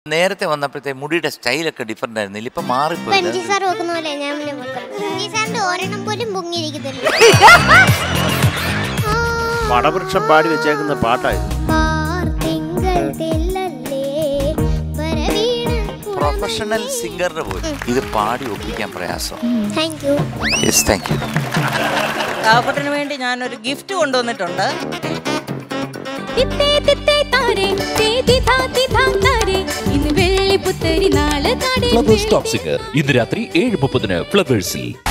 നേരത്തെ വന്നപ്പോഴത്തെ മുടിയുടെ സ്റ്റൈലൊക്കെ ഡിഫറെന്റ് ആയിരുന്നില്ല ഇപ്പൊ ഇപ്പൊ മാറിപ്പോയി എം ജി സാർ വെക്കുന്ന പോലെ ഞാൻ പിന്നെ വെക്കുന്നത് എം ജി സാറിന്റെ ഒരെണ്ണം പോലും പൊങ്ങിയിരിക്കുന്നില്ല ആ, പടവൃക്ഷം പാടി വെച്ചേക്കുന്ന പാട്ടായിരുന്നു പാർത്തിങ്കൾ തെല്ലല്ലേ വരവീണ പ്രൊഫഷണൽ സിംഗറിന് പോയി ഇത് പാടി ഒപ്പിക്കാൻ പ്രയാസം thank you yes thank you പാവപ്പെട്ടതിന് വേണ്ടി ഞാനൊരു ഗിഫ്റ്റ് കൊണ്ടുവന്നിട്ടുണ്ട് തിത്തേ തിത്തേ താരേ തേതി ധാതി ധാം താരേ ഇന്ന് വെള്ളി പുത്തരി നാള് കാടേ ഫ്ലവേഴ്സ് ടോപ്പ് സിംഗർ ഇന്ന് രാത്രി ഏഴ് മുപ്പതിന് ഫ്ലവേഴ്സിൽ